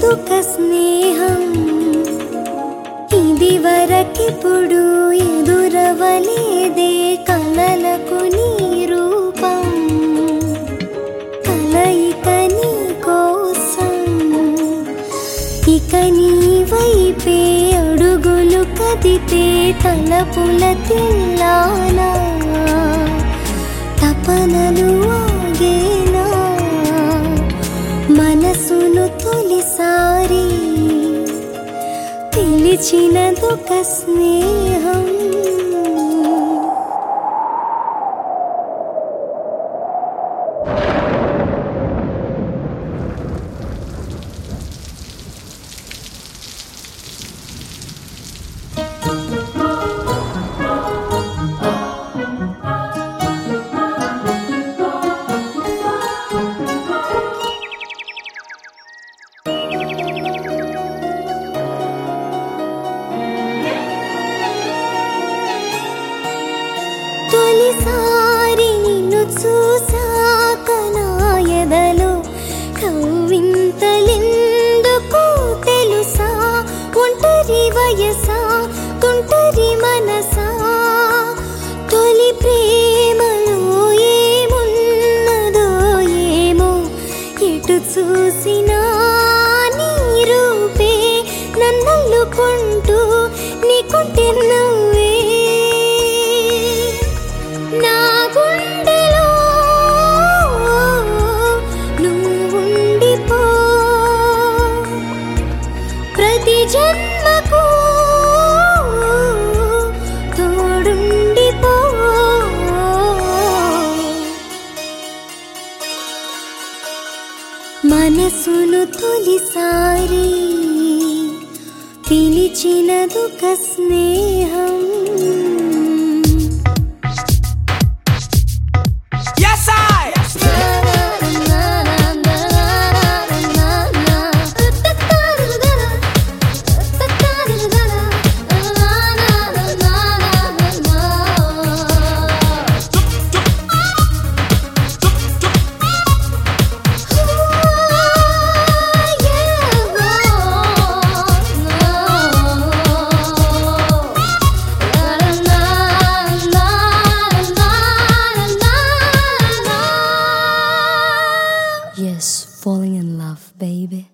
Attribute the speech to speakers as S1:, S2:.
S1: పిలిచినదొక స్నేహం ఇది వరకిప్పుడు ఎదురవలేదే కలలకు నీ రూపం కలయిక నీ కోసం ఇక నీ వైపే అడుగులు కదితే తలపుల తిల్లానా తపనలు ఆగేనా మనసును తొలిసారి పిలిచినదొక స్నేహం తొలిసారి నిన్ను చూసాక నా ఎదలో కవ్వింతలెందుకు తెలుసా ఒంటరి వయసా తుంటరి మనసా తొలి ప్రేమలో ఏమున్నదో ఏమో ఎటు చూసినా నీ రూపే నన్నల్లుకుంటూ నీకుంటే నువ్వే నా గుండెలో నువ్వుండిపో ప్రతి జన్మకు తోడుండిపో మనసును తొలిసారి పిలిచినదొక స్నేహం
S2: Yes, I.
S3: Yes, falling in love, baby.